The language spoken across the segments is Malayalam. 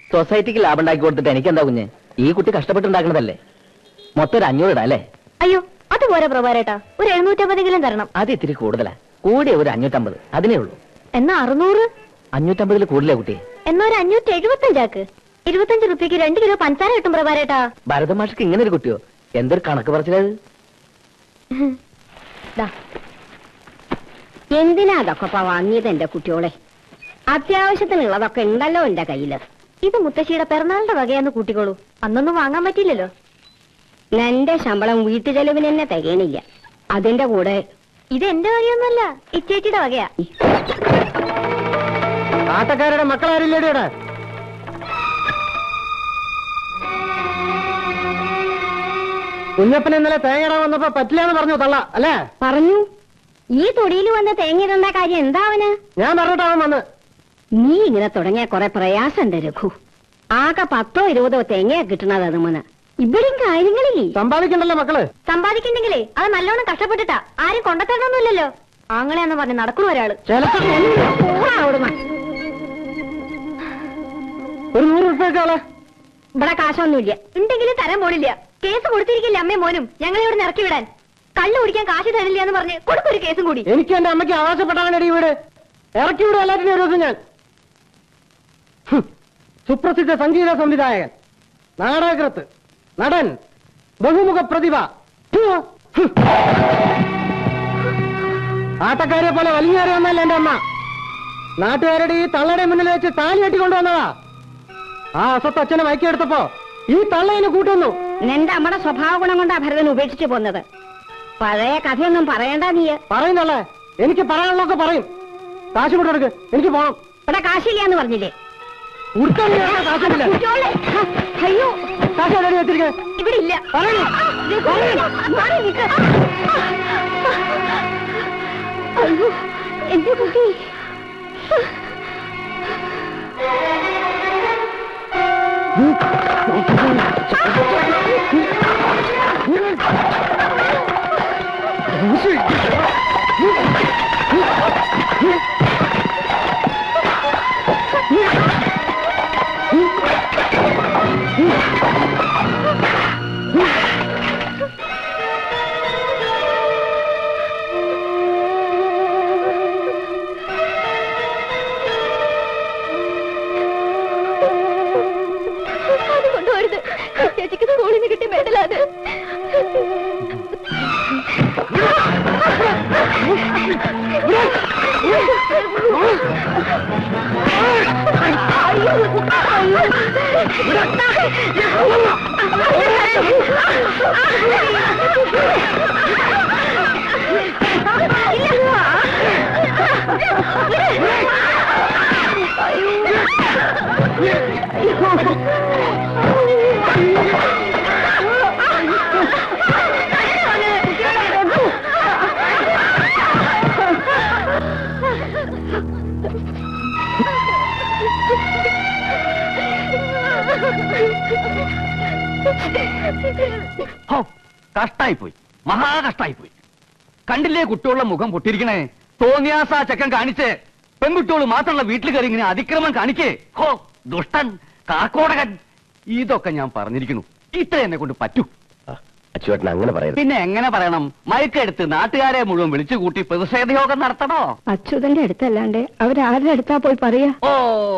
സൊസൈറ്റിക്ക് ലാഭം ഉണ്ടാക്കി കൊടുത്തിട്ട് എനിക്ക് എന്താ കുഞ്ഞ് ഈ കുട്ടി കഷ്ടപ്പെട്ടുണ്ടാക്കണതല്ലേ മൊത്തം ഒരു അഞ്ഞൂറ് ഇടാം അല്ലേ അയ്യോ അത് പോരാ പ്രഭാരേട്ടാ ഒരു എഴുന്നൂറ്റമ്പതെങ്കിലും തരണം അത് ഇത്തിരി കൂടുതലാ കൂടിയ ഒരു അഞ്ഞൂറ്റമ്പത് അതിനേ ഉള്ളൂ എന്നാ അറുന്നൂറ് അഞ്ഞൂറ്റമ്പതിൽ കൂടുതലേ കുട്ടി എന്നാ ഒരു അഞ്ഞൂറ്റി എഴുപത്തഞ്ചാക്ക് ഇരുപത്തഞ്ച് റുപ്യക്ക് രണ്ട് കിലോ പഞ്ചസാര കിട്ടും പ്രഭാരേട്ടാ ഭരതമാഷക്ക് ഇങ്ങനെ ഒരു കുട്ടിയോ എന്തൊരു കണക്ക് പറച്ചിലത് ദാ, എന്തിനാ അതൊക്കെ ഇപ്പൊ വാങ്ങിയത് എന്റെ കുട്ടിയോളെ അത്യാവശ്യത്തിനുള്ളതൊക്കെ ഉണ്ടല്ലോ എന്റെ കയ്യില് ഇത് മുത്തശ്ശിയുടെ പിറന്നാളിന്റെ വകയാന്ന് കൂട്ടിക്കോളൂ അന്നൊന്നും വാങ്ങാൻ പറ്റില്ലല്ലോ എന്റെ ശമ്പളം വീട്ടു ചെലവിന് തന്നെ തികയണില്ല അതിന്റെ കൂടെ ഇത് എന്റെ വകയൊന്നുമല്ല ഇച്ചേച്ചിയുടെ വകയാ ആട്ടക്കാരുടെ മക്കളാരില്ലേടി ഇവിടെ കുഞ്ഞപ്പൻ ഇന്നലെ തേങ്ങയിടാൻ വന്നപ്പോ പറ്റില്ല എന്ന് പറഞ്ഞു തള്ള അല്ലേ പറഞ്ഞു ഈ തൊടിയിൽ വന്ന് തേങ്ങിടേണ്ട കാര്യം എന്താവന് ഞാൻ പറഞ്ഞിട്ടാവൻ വന്ന് നീ ഇങ്ങനെ തുടങ്ങിയ കുറെ പ്രയാസമുണ്ട് രഘു ആകെ പത്തോ ഇരുപതോ തേങ്ങയാ കിട്ടണത് അത് മോന് ഇവിടെയും കാര്യങ്ങളില്ലേ സമ്പാദിക്കണ്ടല്ലോ മക്കള് സമ്പാദിക്കണ്ടെങ്കിലേ അത് നല്ലോണം കഷ്ടപ്പെട്ടിട്ടാ ആരും കൊണ്ടത്തരണമൊന്നുമില്ലല്ലോ ആങ്ങളെന്ന് പറഞ്ഞ് നടക്കണു ഒരാള് ചിലപ്പോ പോടാ അവിടുന്ന്. ഒരു നൂറ് ഉറുപ്പ്യക്കാളെ ഇവിടെ കാശൊന്നുമില്ല ഉണ്ടെങ്കിലും തരാൻ പോണില്ല കേസ് കൊടുത്തിരിക്കില്ല അമ്മയും മോനും ഞങ്ങളെ ഇവിടെ ഇറക്കി വിടാൻ കള്ളു കുടിക്കാൻ കാശ് തരില്ല എന്ന് പറഞ്ഞ് കൊടുക്കൊരു കേസും കൂടി എനിക്ക് എന്റെ അമ്മയ്ക്ക് അവകാശപ്പെട്ടാണ് ഈ വീട് ഇറക്കി വിടും എല്ലാറ്റിനും ഒരു ദിവസം ഞാൻ ഹും. സുപ്രസിദ്ധ സംഗീത സംവിധായകൻ നാടകൃത്ത് നടൻ ബഹുമുഖ പ്രതിഭ ഹും. ഹും. ആട്ടക്കാരെ പോലെ വലിഞ്ഞേറി വന്നല്ല എന്റെ അമ്മ നാട്ടുകാരുടെ ഈ തള്ളയുടെ മുന്നിൽ വെച്ച് താലി കെട്ടിക്കൊണ്ടുവന്നതാ ആ അസത്ത് അച്ഛനെ മയക്കിയെടുത്തപ്പോ ഈ തള്ളയിന് കൂട്ടുന്നു നിന്റെ അമ്മയുടെ സ്വഭാവ ഗുണം കൊണ്ടാ ഭരതൻ ഉപേക്ഷിച്ചു പോന്നത് പഴയ കഥയൊന്നും പറയണ്ട നീ പറയുന്നല്ലേ എനിക്ക് പറയാനുള്ളതൊക്കെ പറയും കാശ് കൊണ്ടെടുക്ക് എനിക്ക് പോണം ഇവിടെ കാശില്ല എന്ന് പറഞ്ഞില്ലേ ഉടുക്കാൻ വേണ്ട കാശില്ല കുട്ടിയോളെ, ഹ, അയ്യോ കാശ് എവിടെ വെച്ചിരിക്കുന്നത് ഇവിടെ ഇല്ല പറയണേ മാറി നിൽക്ക്. അയ്യോ എന്റെ കുട്ടി അത് കൊണ്ടുപോരുത് ചേച്ചിക്ക് സ്കൂളിൽ നിന്ന് കിട്ടിയ മെഡലാണ് ഹോ, കഷ്ടായിപ്പോയി മഹാ കഷ്ടായിപ്പോയി കണ്ടില്ലേ കുട്ടികളുടെ മുഖം പൊട്ടിയിരിക്കണേ തോന്നിയാസ ചക്കൻ കാണിച്ച് പെൺകുട്ടികൾ മാത്രമുള്ള വീട്ടിൽ കയറി ഇങ്ങനെ അതിക്രമം കാണിക്കേ ഹോ ദുഷ്ടൻ കാക്കോടകൻ ഇതൊക്കെ ഞാൻ പറഞ്ഞിരിക്കുന്നു ഇത്ര എന്നെ കൊണ്ട് പറ്റൂ അച്ചുവേട്ടൻ അങ്ങനെ പറയരുത് പിന്നെ എങ്ങനെ പറയണം മയക്കെടുത്ത് നാട്ടുകാരെ മുഴുവൻ വിളിച്ചു കൂട്ടി പ്രതിഷേധ യോഗം നടത്തണോ അച്യുതന്റെ അടുത്തല്ലാണ്ട് അവരാരുടെ അടുത്താ പോയി പറയാ ഓ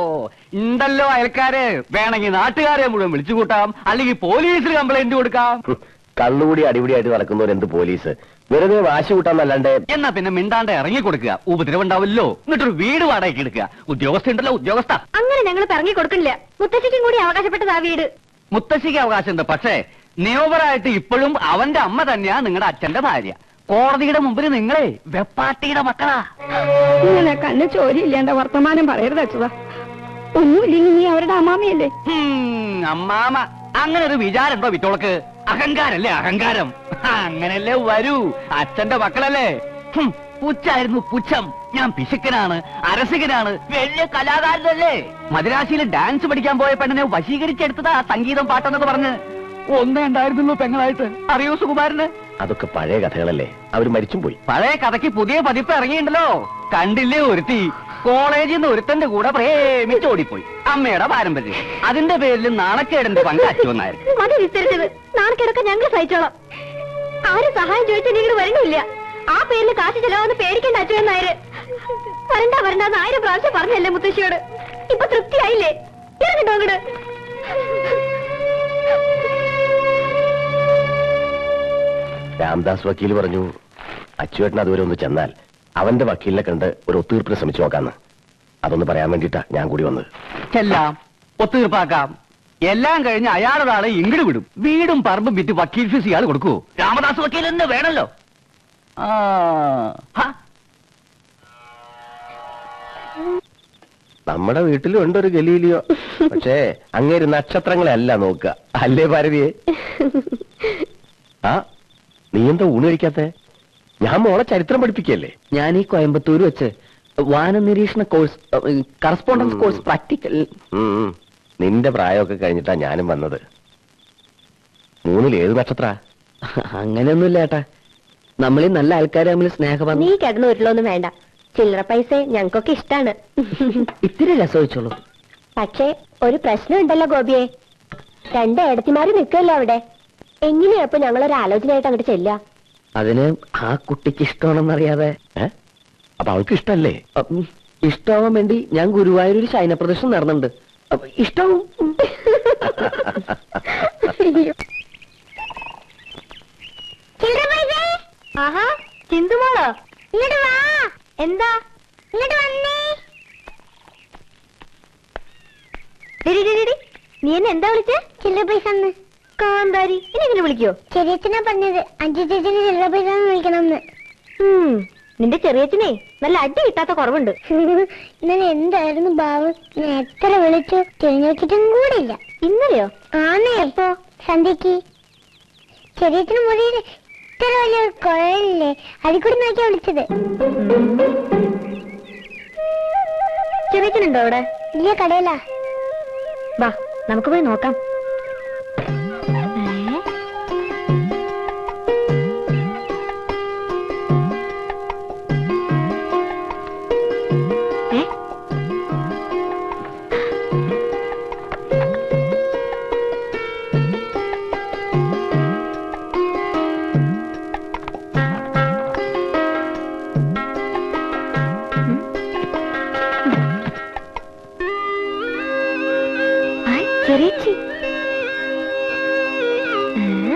ഉണ്ടല്ലോ അയൽക്കാര് വേണമെങ്കിൽ നാട്ടുകാരെ മുഴുവൻ വിളിച്ചു കൂട്ടാം അല്ലെങ്കിൽ പോലീസിൽ കംപ്ലൈന്റ് കൊടുക്കാം ഹും. കള്ളുകൂടി അടിപിടിയായിട്ട് നടക്കുന്നവർ എന്ത് പോലീസ് വെറുതെ വാശി കൂട്ടാന്നല്ലാണ്ട് എന്നാ പിന്നെ മിണ്ടാണ്ട് ഇറങ്ങി കൊടുക്കുക ഉപദ്രവം ഉണ്ടാവില്ലോ എന്നിട്ടൊരു വീട് വാടകയ്ക്ക് എടുക്കുക ഉദ്യോഗസ്ഥ ഉണ്ടല്ലോ ഉദ്യോഗസ്ഥ അങ്ങനെ ഞങ്ങൾ പിറങ്ങി കൊടുക്കില്ല മുത്തശ്ശിക്കും കൂടി അവകാശപ്പെട്ടതാ വീട് മുത്തശ്ശിക്ക് അവകാശമുണ്ട് പക്ഷേ നിയമപരമായിട്ട് ഇപ്പോഴും അവന്റെ അമ്മ തന്നെയാ നിങ്ങളുടെ അച്ഛന്റെ ഭാര്യ കോടതിയുടെ മുമ്പിൽ നിങ്ങളെ വെപ്പാട്ടിയുടെ മക്കളാ ഇങ്ങനെ കണ്ണ് ചോരിയില്ലേണ്ട വർത്തമാനം പറയരുത് അച്യുത ഒന്നുമില്ലെങ്കിൽ നീ അവരുടെ അമ്മാമിയല്ലേ ഹും, അമ്മാമ അങ്ങനെ ഒരു വിചാരമുണ്ടോ വിറ്റോളക്ക് അഹങ്കാരല്ലേ അഹങ്കാരം അങ്ങനല്ലേ വരൂ അച്ഛന്റെ മക്കളല്ലേ ഹും, പുച്ഛായിരുന്നു പുച്ഛം ഞാൻ പിശുക്കനാണ് അരസികനാണ് വലിയ കലാകാരനല്ലേ മദ്രാശിയിൽ ഡാൻസ് പഠിക്കാൻ പോയ പെണ്ണിനെ വശീകരിച്ചെടുത്തതാ സംഗീതം പാട്ടെന്നൊക്കെ പറഞ്ഞ് ഒന്നേ ഉണ്ടായിരുന്നുള്ളൂ പെങ്ങളായിട്ട് അറിയോ സുകുമാരന് അതൊക്കെ പഴയ കഥകളല്ലേ അവർ മരിച്ചും പോയി പഴയ കഥയ്ക്ക് പുതിയ പതിപ്പ് ഇറങ്ങിയിട്ടുണ്ടല്ലോ കണ്ടില്ലേ ഒരുത്തി കോളേജിൽ നിന്ന് ഒരുത്തന്റെ കൂടെ പ്രേമിച്ചോടിപ്പോയി അമ്മയുടെ പാരമ്പര്യം അതിന്റെ പേരിൽ നാണക്കേടിന്റെ പങ്ക് അച്ചുവന്നായിരുന്നു മതി വിസ്തരിച്ചത് നാണക്കേടൊക്കെ ഞങ്ങൾ സഹിച്ചോളാം ആരും സഹായം ചോദിച്ചാൽ നിങ്ങൾ വരണില്ല ആ പേരിൽ കാശ് ചെലവെന്ന് പേടിക്കേണ്ട അച്ഛൻ നായര് വരണ്ട വരണ്ടെന്ന് ആയിരം പ്രാവശ്യം പറഞ്ഞല്ലേ മുത്തശ്ശിയോട് ഇപ്പൊ തൃപ്തിയായില്ലേ ഇറങ്ങിട്ടോ അങ്ങട് രാംദാസ് വക്കീൽ പറഞ്ഞു അച്ചുവേട്ടൻ അതുവരെ ഒന്ന് ചെന്നാൽ അവന്റെ വക്കീലിനെ കണ്ട് ഒരു ഒത്തീർപ്പിന് ശ്രമിച്ചു നോക്കാന്ന് അതൊന്ന് പറയാൻ വേണ്ടിയിട്ടാ ഞാൻ കൂടി വന്നത് ചെല്ലാം ഒത്തീർപ്പാക്കാം എല്ലാം കഴിഞ്ഞ് അയാളുടെ ആളെ ഇങ്ങട് വിടും വീടും പറമ്പും വിറ്റ് വക്കീൽ ഫീസ് ഇയാൾ കൊടുക്കൂ രാമദാസ് വക്കീൽ എന്ന് വേണല്ലോ ആ ഹ, നമ്മുടെ വീട്ടിലും ഉണ്ട് ഒരു ഗലീലിയോ പക്ഷേ അങ്ങേര് നക്ഷത്രങ്ങളെ അല്ല നോക്കുക അല്ലേ ഭാരതിയെ ആ നീ എന്താ ഊണ് കഴിക്കാത്തെ ഞാൻ മോളെ ചരിത്രം പഠിപ്പിക്കല്ലേ ഞാൻ ഈ കോയമ്പത്തൂർ വെച്ച് വാന നിരീക്ഷണ കോഴ്സ് കറസ്പോണ്ടൻസ് ഉം. കോഴ്സ് പ്രാക്ടിക്കൽ ഉം, ഉം. നിന്റെ പ്രായമൊക്കെ കഴിഞ്ഞിട്ടാ ഞാനും വന്നത് മൂന്നിൽ ഏത് നക്ഷത്ര അങ്ങനെയൊന്നുമില്ല ഏട്ടാ നമ്മൾ ഈ നല്ല ആൾക്കാർ തമ്മിൽ സ്നേഹബന്ധം നീ കിടന്ന് ഉരുളൊന്നും വേണ്ട ചില്ലറ പൈസ ഞങ്ങൾക്കൊക്കെ ഇഷ്ടാണ് ഇത്തിരി രസമിച്ചോളൂ പക്ഷേ ഒരു പ്രശ്നമുണ്ടല്ലോ ഗോപിയെ രണ്ട് ഏടത്തിമാര് നിൽക്കല്ലോ അവിടെ എങ്ങനെയാ ഇപ്പൊ ഞങ്ങളൊരു ആലോചനയായിട്ട് അങ്ങോട്ട് ചെല്ലുക അതിന് ആ കുട്ടിക്ക് ഇഷ്ടമാണെന്നറിയാതെ ഏ അപ്പൊ അവൾക്ക് ഇഷ്ടല്ലേ ഉം, ഇഷ്ടമാവാൻ വേണ്ടി ഞാൻ ഗുരുവായൂർ ഒരു ശയന പ്രദർശനം നടന്നുണ്ട് അപ്പൊ ഇഷ്ടവും ആഹാ ചിന്തുമോളോ ഇങ്ങോട്ട് വാ എന്താ ഇങ്ങോട്ട് വന്നേ ഡെടി, ഡെടി, ഡെടി. നീ എന്നെ എന്താ വിളിച്ചേ ചില്ലറ പൈസ കാന്താരി ഇനി എങ്ങനെ വിളിക്കോ ചെറിയച്ഛനാ പറഞ്ഞത് അഞ്ചു ചേച്ചിന് ചില്ലറ പൈസ വിളിക്കണമെന്ന് ഉം, നിന്റെ ചെറിയച്ഛനെ നല്ല അടി കിട്ടാത്ത കുറവുണ്ട് ഇന്നലെ എന്തായിരുന്നു ഭാവം ഞാൻ എത്ര വിളിച്ചു തിരിഞ്ഞു നോക്കിയിട്ടും കൂടെ ഇല്ല ഇന്നലെയോ ആന്നേ എപ്പോ സന്ധ്യക്ക് ചെറിയച്ഛന് മുറിയിൽ ഇത്ര വലിയ കുഴലില്ലേ അതിൽ കൂടി നോക്കിയാ വിളിച്ചത് ചെറിയച്ഛനുണ്ടോ അവിടെ ഇല്ല കടയിലാ വാ നമുക്ക് പോയി നോക്കാം ഏ? ആയ്, ചെറിയച്ചി ഏ?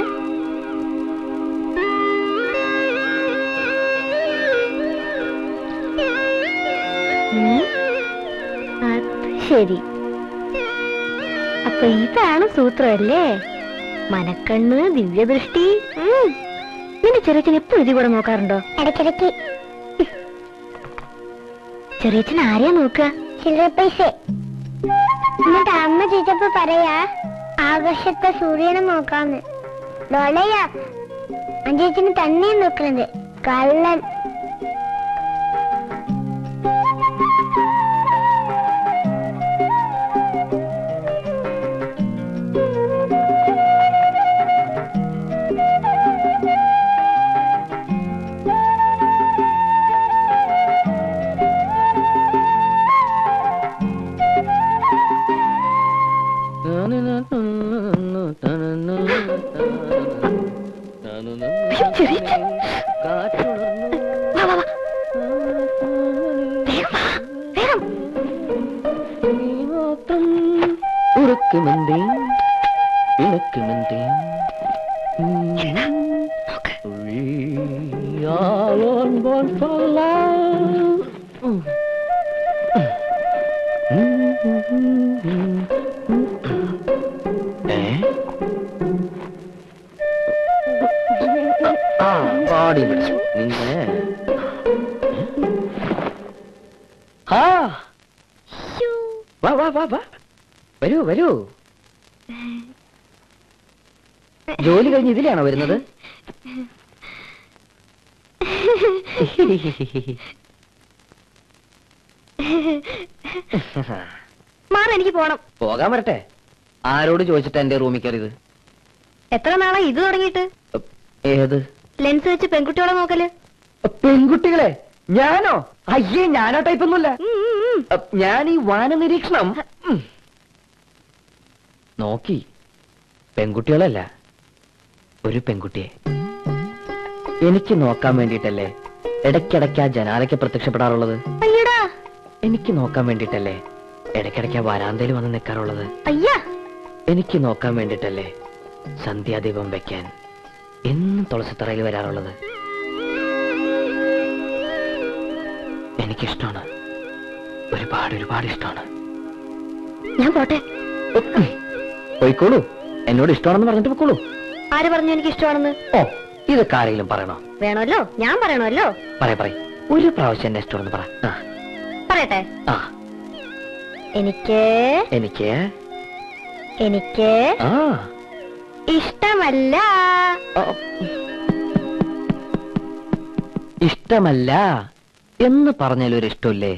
ഉം. അത് ശരി അപ്പൊ ഇതാണ് സൂത്രമല്ലേ മനക്കണ്ണ് ദിവ്യദൃഷ്ടി ഉം. നിന്റെ ചെറിയച്ചൻ എപ്പോഴും ഇതിൽ കൂടെ നോക്കാറുണ്ടോ ഇടയ്ക്കിടയ്ക്ക് ചെറിയച്ചൻ ആരെയാ നോക്കുക ചില്ലറ പൈസ എന്നിട്ട് അമ്മ ചോദിച്ചപ്പോ പറയാ ആകാശത്തെ സൂര്യനെ നോക്കാന്ന് ഡോളയാ അഞ്ചേച്ചിന് തന്നെ നോക്കണത് കള്ളൻ അയ്യോ, ചെറിയച്ചൻ. വാ, വാ, വാ. വേഗം വാ, വേഗം. ഉറുക്കുമെന്തേ ഇണക്കുമെന്തേ ഇരുന്നാ, നോക്ക്. We are all born for love. ഏ ആ പാടി പിടിച്ചു നിന്നെ ആ വാ വാ വാ വാ വരൂ വരൂ ജോലി കഴിഞ്ഞ് ഇതിലാണോ വരുന്നത് മാറ് എനിക്ക് പോണം പോകാൻ വരട്ടെ ആരോട് ചോദിച്ചിട്ടാ എന്റെ റൂമിൽ കയറിയത് എത്ര നാളാ ഇത് തുടങ്ങിയിട്ട് ഏത് ലെൻസ് വെച്ച് പെൺകുട്ടികളെ നോക്കല് പെൺകുട്ടികളെ ഞാനോ അയ്യേ ഞാനാ ടൈപ്പൊന്നുമില്ല ഉം, ഉം, ഉം. അ, ഞാൻ ഈ വാന നിരീക്ഷണം ഉം. നോക്കി പെൺകുട്ടികളല്ല ഒരു പെൺകുട്ടിയെ എനിക്ക് നോക്കാൻ വേണ്ടിയിട്ടല്ലേ ഇടയ്ക്കിടയ്ക്ക് ആ ജനാലയ്ക്ക് പ്രത്യക്ഷപ്പെടാറുള്ളത് അയ്യടാ എനിക്ക് നോക്കാൻ വേണ്ടിയിട്ടല്ലേ ഇടയ്ക്കിടയ്ക്ക് ആ വരാന്തയിൽ വന്ന് നിൽക്കാറുള്ളത് അയ്യാ എനിക്ക് നോക്കാൻ വേണ്ടിയിട്ടല്ലേ സന്ധ്യാദീപം വെക്കാൻ എന്നും തുളസിത്തറയിൽ വരാറുള്ളത് എനിക്കിഷ്ടമാണ് ഒരുപാട് ഒരുപാട് ഇഷ്ടമാണ് ഞാൻ പോട്ടെ പോയിക്കോളൂ എന്നോട് ഇഷ്ടമാണെന്ന് പറഞ്ഞിട്ട് പോയിക്കോളൂ ആര് പറഞ്ഞു എനിക്ക് ഇഷ്ടമാണെന്ന് ഓ ഇതൊക്കെ ആരെങ്കിലും പറയണോ വേണമല്ലോ ഞാൻ പറയണമല്ലോ പറയ പറയ ഒരു പ്രാവശ്യം എന്നെ ഇഷ്ടമാണെന്ന് പറ ആ, പറയട്ടെ ആ എനിക്ക് എനിക്ക് എനിക്ക് ആ ഇഷ്ടമല്ല ആ. ഇഷ്ടമല്ല എന്ന് പറഞ്ഞാലൊരു ഇഷ്ടമില്ലേ